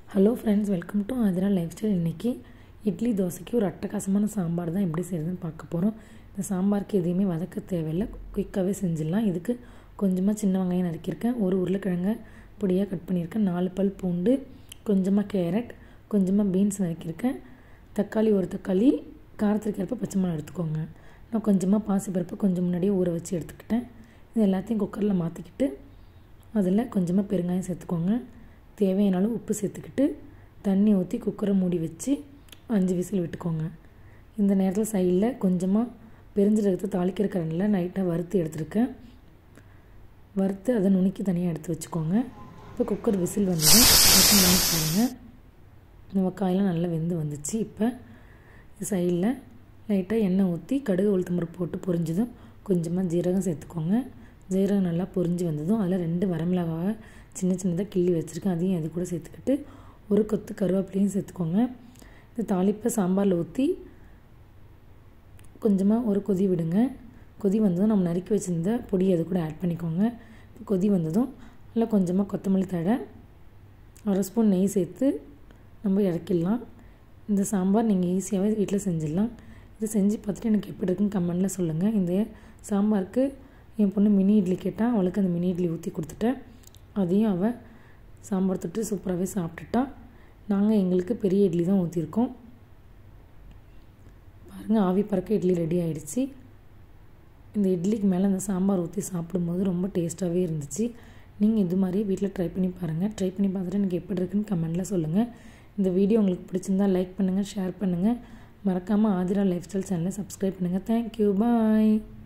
hello friends welcome to Aathira life style இன்றைக்கி இட்லி தோசைக்கு ஒரு அட்டகாசமான சாம்பார் தான் எப்படி செய்கிறதுன்னு பார்க்க போகிறோம் இந்த சாம்பாருக்கு எதையுமே வதக்க தேவையில்லை குயிக்காகவே செஞ்சிடலாம் இதுக்கு கொஞ்சமாக சின்ன வெங்காயம் நறுக்கியிருக்கேன் ஒரு உருளைக்கிழங்க பொடியாக கட் பண்ணியிருக்கேன் நாலு பல் பூண்டு கொஞ்சமாக கேரட் கொஞ்சமாக பீன்ஸ் நறுக்கியிருக்கேன் தக்காளி ஒரு தக்காளி காரத்துக்கு ஏற்ப பச்சை மிளகா எடுத்துக்கோங்க நான் கொஞ்சமாக பாசிப்பருப்பு கொஞ்சம் முன்னாடியே ஊற வச்சு எடுத்துக்கிட்டேன் இது எல்லாத்தையும் குக்கரில் மாற்றிக்கிட்டு அதில் கொஞ்சமாக பெருங்காயம் சேர்த்துக்கோங்க தேவையான அளவு உப்பு சேர்த்துக்கிட்டு தண்ணி ஊற்றி குக்கரை மூடி வச்சு அஞ்சு விசில் விட்டுக்கோங்க இந்த நேரத்தில் சைடில் கொஞ்சமாக பெருஞ்சீரகத்தை தாளிக்கிற கரண்டில் நைட்டாக வறுத்து எடுத்துருக்கேன் வறுத்து அதை நுணுக்கி தனியாக எடுத்து வச்சுக்கோங்க இப்போ குக்கர் விசில் வந்ததும் ஓப்பன் பண்ணி பாருங்கள் வெங்காயெலாம் நல்லா வெந்து வந்துச்சு இப்போ சைடில் லைட்டாக எண்ணெய் ஊற்றி கடுகு உளுத்தம்பருப்பு போட்டு பொரிஞ்சதும் கொஞ்சமாக ஜீரகம் சேர்த்துக்கோங்க ஜீரகம் நல்லா பொரிஞ்சு வந்ததும் அதில் ரெண்டு வரமிளகாவை சின்ன சின்னதாக கிள்ளி வச்சுருக்கேன் அதையும் அது கூட சேர்த்துக்கிட்டு ஒரு கொத்து கருவேப்பிலையும் சேர்த்துக்கோங்க இந்த தாளிப்பை சாம்பாரில் ஊற்றி கொஞ்சமாக ஒரு கொதி விடுங்க கொதி வந்ததும் நம்ம நறுக்கி வச்சுருந்த பொடி அது கூட ஆட் பண்ணிக்கோங்க கொதி வந்ததும் நல்லா கொஞ்சமாக கொத்தமல்லி தழை அரை ஸ்பூன் நெய் சேர்த்து நம்ம இறக்கிடலாம் இந்த சாம்பார் நீங்கள் ஈஸியாகவே வீட்டில் செஞ்சிடலாம் இது செஞ்சு பார்த்துட்டு எனக்கு எப்படி இருக்குன்னு கமெண்டில் சொல்லுங்கள் இந்த சாம்பாருக்கு என் பொண்ணு மினி இட்லி கேட்டால் அவளுக்கு அந்த மினி இட்லி ஊற்றி கொடுத்துட்டேன் அதையும் அவள் சாம்பார் தொட்டு சூப்பராகவே சாப்பிட்டுட்டா நாங்கள் எங்களுக்கு பெரிய இட்லி தான் ஊற்றிருக்கோம் பாருங்கள் ஆவி பறக்க இட்லி ரெடி ஆகிடுச்சு இந்த இட்லிக்கு மேலே அந்த சாம்பார் ஊற்றி சாப்பிடும்போது ரொம்ப டேஸ்ட்டாகவே இருந்துச்சு நீங்கள் இது மாதிரி வீட்டில் ட்ரை பண்ணி பாருங்கள் ட்ரை பண்ணி பார்த்துட்டு எனக்கு எப்படி இருக்குன்னு கமெண்டில் சொல்லுங்கள் இந்த வீடியோ உங்களுக்கு பிடிச்சிருந்தா லைக் பண்ணுங்கள் ஷேர் பண்ணுங்கள் மறக்காமல் ஆதிரா லைஃப் ஸ்டைல் சேனலை சப்ஸ்கிரைப் பண்ணுங்கள் தேங்க்யூ பாய்